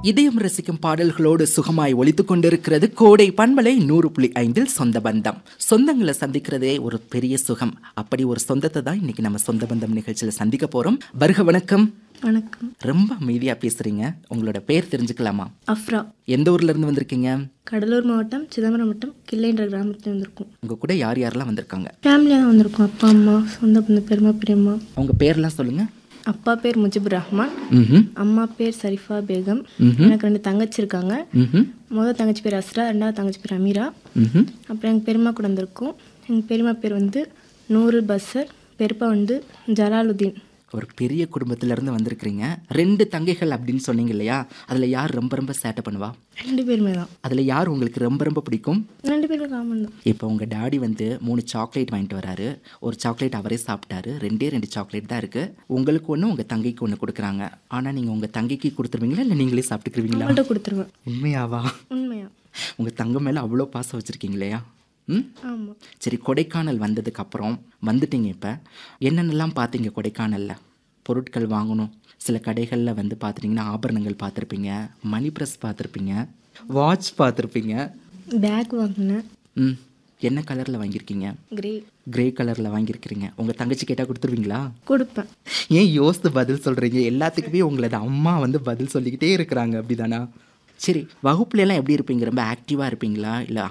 இதயம் ரசிக்கும் பாடல்களோடு சுகமாய் ஒலித்துக் கொண்டிருக்கிறது கோடை பண்பலை நூறு புள்ளி ஐந்தில் சொந்த பந்தம் சொந்தங்களை சந்திக்கிறதே ஒரு பெரிய சுகம் அப்படி ஒரு சொந்தத்தை தான் இன்னைக்கு நம்ம சொந்த பந்தம் நிகழ்ச்சியில் சந்திக்க போறோம் வருக வணக்கம் வணக்கம் ரொம்ப அமைதியா பேசுறீங்க உங்களோட பேர் தெரிஞ்சுக்கலாமா அஃப்ரா எந்த ஊர்ல இருந்து வந்திருக்கீங்க கடலூர் மாவட்டம் சிதம்பரம் வட்டம் கிள்ளைன்ற கிராமத்தில் வந்திருக்கோம் உங்க கூட யார் யாரெல்லாம் வந்திருக்காங்க ஃபேமிலியாக தான் வந்திருக்கோம் அப்பா அம்மா சொந்த பந்த பெருமா பெரியம்மா உங்க பேர்லாம் சொல்லுங்க அப்பா பேர் முஜிபுர் ரஹ்மான் ம்ஹும் அம்மா பேர் சரிஃபா பேகம் எனக்கு ரெண்டு தங்கச்சி இருக்காங்க ம்ஹும் முதல் தங்கச்சி பேர் அஸ்ரா ரெண்டாவது தங்கச்சி பேர் அமீரா ம்ஹும் அப்புறம் எங்கள் பெரியம்மா கூட வந்திருக்கோம் எங்கள் பெரியம்மா பேர் வந்து நூறு பஸ்ஸர் பெரியப்பா வந்து ஜலாலுதீன் ஒரு பெரிய குடும்பத்துல இருந்து வந்திருக்கிறீங்க ரெண்டு தங்கைகள் அப்படின்னு சொன்னீங்க இல்லையா அதுல யார் ரொம்ப ரொம்ப சேட்டை பண்ணுவா ரெண்டு பேருமே தான் அதுல யார் உங்களுக்கு ரொம்ப ரொம்ப பிடிக்கும் ரெண்டு பேருமே காமன் தான் இப்போ உங்கள் டாடி வந்து மூணு சாக்லேட் வாங்கிட்டு வராரு ஒரு சாக்லேட் அவரே சாப்பிட்டாரு ரெண்டே ரெண்டு சாக்லேட் தான் இருக்குது உங்களுக்கு ஒன்று உங்கள் தங்கைக்கு ஒன்று கொடுக்குறாங்க ஆனால் நீங்கள் உங்கள் தங்கைக்கு கொடுத்துருவீங்களா இல்லை நீங்களே சாப்பிட்டுக்குருவீங்களா அவங்கள்ட்ட கொடுத்துருவேன் உண்மையாவா உண்மையா உங்கள் தங்கம் மேலே அவ்வளோ பாசம் வச்சுருக்கீங்களேயா ம் ஆமாம் சரி கொடைக்கானல் வந்ததுக்கு அப்புறம் வந்துட்டீங்க இப்போ என்னென்னலாம் பார்த்தீங்க கொடைக்கானலில் பொருட்கள் வாங்கணும் சில கடைகளில் வந்து பார்த்துட்டிங்கன்னா ஆபரணங்கள் பார்த்துருப்பீங்க மணி ப்ரெஸ் பார்த்துருப்பீங்க வாட்ச் பார்த்துருப்பீங்க பேக் வாங்கினேன் ம் என்ன கலரில் வாங்கியிருக்கீங்க கிரே கிரே கலரில் வாங்கியிருக்கிறீங்க உங்கள் தங்கச்சி கேட்டால் கொடுத்துருவீங்களா கொடுப்பேன் ஏன் யோசித்து பதில் சொல்கிறீங்க எல்லாத்துக்குமே உங்களது அம்மா வந்து பதில் சொல்லிக்கிட்டே இருக்கிறாங்க அப்படிதானா சரி வகுப்புல எல்லாம் எப்படி இருப்பீங்க ரொம்ப ஆக்டிவாக இருப்பீங்களா இல்லை